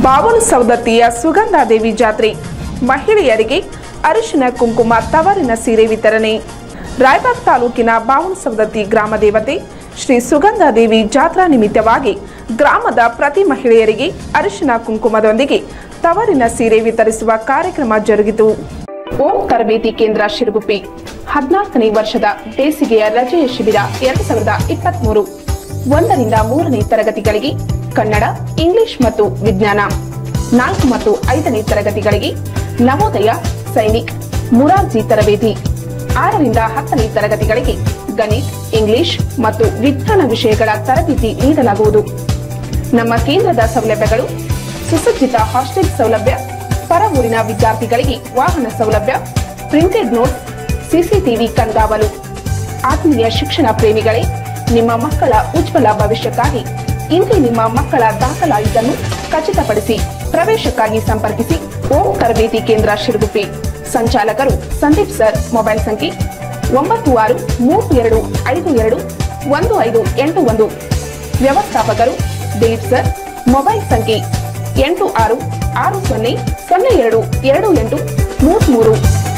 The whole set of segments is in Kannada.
ಬಾವಲು ಸೌದತ್ತಿಯ ಸುಗಂಧಾದೇವಿ ಜಾತ್ರೆ ಮಹಿಳೆಯರಿಗೆ ಅರಿಶಿನ ಕುಂಕುಮ ತವರಿನ ಸೀರೆ ವಿತರಣೆ ರಾಯಬಾಗ್ ತಾಲೂಕಿನ ಬಾವಲು ಸೌದತ್ತಿ ಗ್ರಾಮ ದೇವತೆ ಶ್ರೀ ಸುಗಂಧಾದೇವಿ ಜಾತ್ರಾ ನಿಮಿತ್ತವಾಗಿ ಗ್ರಾಮದ ಪ್ರತಿ ಮಹಿಳೆಯರಿಗೆ ಅರಿಶಿನ ಕುಂಕುಮದೊಂದಿಗೆ ತವರಿನ ಸೀರೆ ವಿತರಿಸುವ ಕಾರ್ಯಕ್ರಮ ಜರುಗಿತು ಓಂ ತರಬೇತಿ ಕೇಂದ್ರ ಶಿರಗುಪ್ಪಿ ಹದಿನಾಲ್ಕನೇ ವರ್ಷದ ಬೇಸಿಗೆಯ ರಜೆಯ ಶಿಬಿರ ಎರಡು ಸಾವಿರದ ಇಪ್ಪತ್ಮೂರು ಒಂದರಿಂದ ಮೂರನೇ ತರಗತಿಗಳಿಗೆ ಕನ್ನಡ ಇಂಗ್ಲಿಷ್ ಮತ್ತು ವಿಜ್ಞಾನ ನಾಲ್ಕು ಮತ್ತು ಐದನೇ ತರಗತಿಗಳಿಗೆ ನವೋದಯ ಸೈನಿಕ್ ಮುರಾರ್ಜಿ ತರಬೇತಿ ಆರರಿಂದ ಹತ್ತನೇ ತರಗತಿಗಳಿಗೆ ಗಣಿತ್ ಇಂಗ್ಲಿಷ್ ಮತ್ತು ವಿಜ್ಞಾನ ವಿಷಯಗಳ ತರಬೇತಿ ನೀಡಲಾಗುವುದು ನಮ್ಮ ಕೇಂದ್ರದ ಸೌಲಭ್ಯಗಳು ಸುಸಜ್ಜಿತ ಹಾಸ್ಟೆಲ್ ಸೌಲಭ್ಯ ಪರ ಊರಿನ ವಿದ್ಯಾರ್ಥಿಗಳಿಗೆ ವಾಹನ ಸೌಲಭ್ಯ ಪ್ರಿಂಟೆಡ್ ನೋಟ್ ಸಿಸಿಟಿವಿ ಕಣ್ಗಾವಲು ಆತ್ಮೀಯ ಶಿಕ್ಷಣ ಪ್ರೇಮಿಗಳೇ ನಿಮ್ಮ ಮಕ್ಕಳ ಉಜ್ವಲ ಭವಿಷ್ಯಕ್ಕಾಗಿ ಇಂದು ನಿಮ್ಮ ಮಕ್ಕಳ ದಾಖಲಾತಿಯನ್ನು ಖಚಿತಪಡಿಸಿ ಪ್ರವೇಶಕ್ಕಾಗಿ ಸಂಪರ್ಕಿಸಿ ಓಂ ತರಬೇತಿ ಕೇಂದ್ರ ಶಿರಗುಪ್ಪಿ ಸಂಚಾಲಕರು ಸಂದೀಪ್ ಸರ್ ಮೊಬೈಲ್ ಸಂಖ್ಯೆ ಒಂಬತ್ತು ಆರು ಮೂರು ಎರಡು ಐದು ಎರಡು ಒಂದು ಐದು ಎಂಟು ಒಂದು ವ್ಯವಸ್ಥಾಪಕರು ದಿಲೀಪ್ ಸರ್ ಮೊಬೈಲ್ ಸಂಖ್ಯೆ ಎಂಟು ಆರು ಆರು ಸೊನ್ನೆ ಸೊನ್ನೆ ಎರಡು ಎರಡು ಎಂಟು ಮೂರು ಮೂರು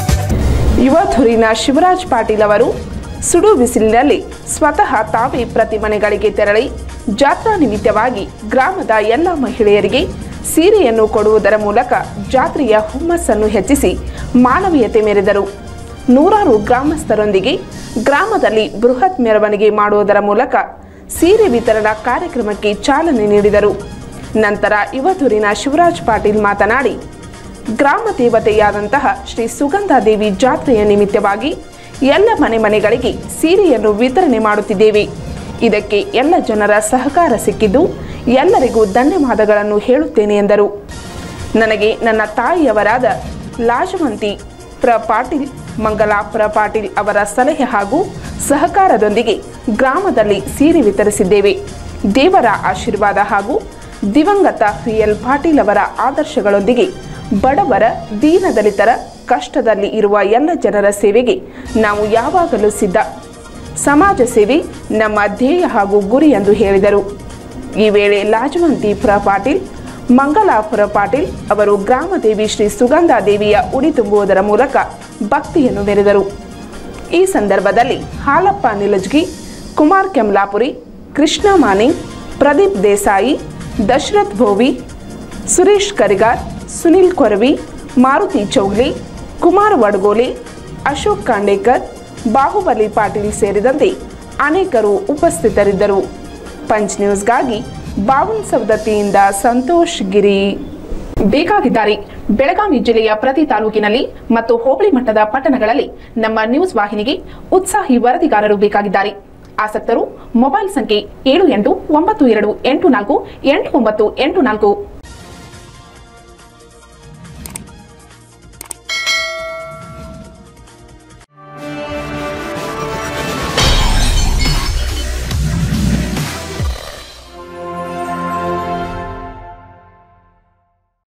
ಯುವ ಧುರೀಣ ಶಿವರಾಜ್ ಪಾಟೀಲ್ ಅವರು ಸುಡು ಬಿಸಿಲಿನಲ್ಲಿ ಸ್ವತಃ ತಾವೇ ಪ್ರತಿ ಮನೆಗಳಿಗೆ ತೆರಳಿ ಜಾತ್ರಾ ನಿಮಿತ್ತವಾಗಿ ಗ್ರಾಮದ ಎಲ್ಲ ಮಹಿಳೆಯರಿಗೆ ಸೀರೆಯನ್ನು ಕೊಡುವುದರ ಮೂಲಕ ಜಾತ್ರೆಯ ಹುಮ್ಮಸ್ಸನ್ನು ಹೆಚ್ಚಿಸಿ ಮಾನವೀಯತೆ ಮೆರೆದರು ನೂರಾರು ಗ್ರಾಮಸ್ಥರೊಂದಿಗೆ ಗ್ರಾಮದಲ್ಲಿ ಬೃಹತ್ ಮೆರವಣಿಗೆ ಮಾಡುವುದರ ಮೂಲಕ ಸೀರೆ ವಿತರಣಾ ಕಾರ್ಯಕ್ರಮಕ್ಕೆ ಚಾಲನೆ ನೀಡಿದರು ನಂತರ ಯುವಧುರಿನ ಶಿವರಾಜ್ ಪಾಟೀಲ್ ಮಾತನಾಡಿ ಗ್ರಾಮ ದೇವತೆಯಾದಂತಹ ಶ್ರೀ ಸುಗಂಧಾದೇವಿ ಜಾತ್ರೆಯ ನಿಮಿತ್ತವಾಗಿ ಎಲ್ಲ ಮನೆ ಮನೆಗಳಿಗೆ ಸೀರೆಯನ್ನು ವಿತರಣೆ ಮಾಡುತ್ತಿದ್ದೇವೆ ಇದಕ್ಕೆ ಎಲ್ಲ ಜನರ ಸಹಕಾರ ಸಿಕ್ಕಿದ್ದು ಎಲ್ಲರಿಗೂ ಧನ್ಯವಾದಗಳನ್ನು ಹೇಳುತ್ತೇನೆ ಎಂದರು ನನಗೆ ನನ್ನ ತಾಯಿಯವರಾದ ಲಾಜವಂತಿ ಪ್ರ ಪಾಟೀಲ್ ಮಂಗಲಾಪುರ ಪಾಟೀಲ್ ಅವರ ಸಲಹೆ ಹಾಗೂ ಸಹಕಾರದೊಂದಿಗೆ ಗ್ರಾಮದಲ್ಲಿ ಸೀರೆ ವಿತರಿಸಿದ್ದೇವೆ ದೇವರ ಆಶೀರ್ವಾದ ಹಾಗೂ ದಿವಂಗತ ವಿ ಎಲ್ ಪಾಟೀಲ್ ಅವರ ಆದರ್ಶಗಳೊಂದಿಗೆ ಬಡವರ ದೀನದಲಿತರ ಕಷ್ಟದಲ್ಲಿ ಇರುವ ಎಲ್ಲ ಜನರ ಸೇವೆಗೆ ನಾವು ಯಾವಾಗಲೂ ಸಿದ್ಧ ಸಮಾಜ ಸೇವೆ ನಮ್ಮ ಧ್ಯೇಯ ಹಾಗೂ ಗುರಿ ಎಂದು ಹೇಳಿದರು ಈ ವೇಳೆ ಲಾಜವಂತಿ ಪ್ರ ಪಾಟೀಲ್ ಮಂಗಲಾಪುರ ಪಾಟೀಲ್ ಅವರು ಗ್ರಾಮದೇವಿ ಶ್ರೀ ಸುಗಂಧಾದೇವಿಯ ಉಡಿ ತುಂಬುವುದರ ಮೂಲಕ ಭಕ್ತಿಯನ್ನು ಮೆರೆದರು ಈ ಸಂದರ್ಭದಲ್ಲಿ ಹಾಲಪ್ಪ ನಿಲಜ್ಗಿ ಕುಮಾರ್ ಕೆಮ್ಲಾಪುರಿ ಕೃಷ್ಣ ಮಾನೆ ಪ್ರದೀಪ್ ದೇಸಾಯಿ ದಶರಥ್ ಭೋವಿ ಸುರೇಶ್ ಕರಿಗಾರ್ ಸುನಿಲ್ ಕೊರವಿ ಮಾರುತಿ ಚೌಗ್ಲಿ ಕುಮಾರ್ ವಡ್ಗೋಲೆ ಅಶೋಕ್ ಕಾಂಡೇಕರ್ ಬಾಹುಬಲಿ ಪಾಟೀಲ್ ಸೇರಿದಂತೆ ಅನೇಕರು ಉಪಸ್ಥಿತರಿದ್ದರು ಪಂಚ್ ನ್ಯೂಸ್ಗಾಗಿ ಬಾವನ್ ಸವದತ್ತಿಯಿಂದ ಸಂತೋಷ್ ಗಿರಿ ಬೇಕಾಗಿದ್ದಾರೆ ಬೆಳಗಾವಿ ಜಿಲ್ಲೆಯ ಪ್ರತಿ ತಾಲೂಕಿನಲ್ಲಿ ಮತ್ತು ಹೋಬಳಿ ಮಟ್ಟದ ಪಟ್ಟಣಗಳಲ್ಲಿ ನಮ್ಮ ನ್ಯೂಸ್ ವಾಹಿನಿಗೆ ಉತ್ಸಾಹಿ ವರದಿಗಾರರು ಬೇಕಾಗಿದ್ದಾರೆ ಆಸಕ್ತರು ಮೊಬೈಲ್ ಸಂಖ್ಯೆ ಏಳು ಎಂಟು ಒಂಬತ್ತು ಎರಡು ಎಂಟು ನಾಲ್ಕು ಎಂಟು ಒಂಬತ್ತು ಎಂಟು ನಾಲ್ಕು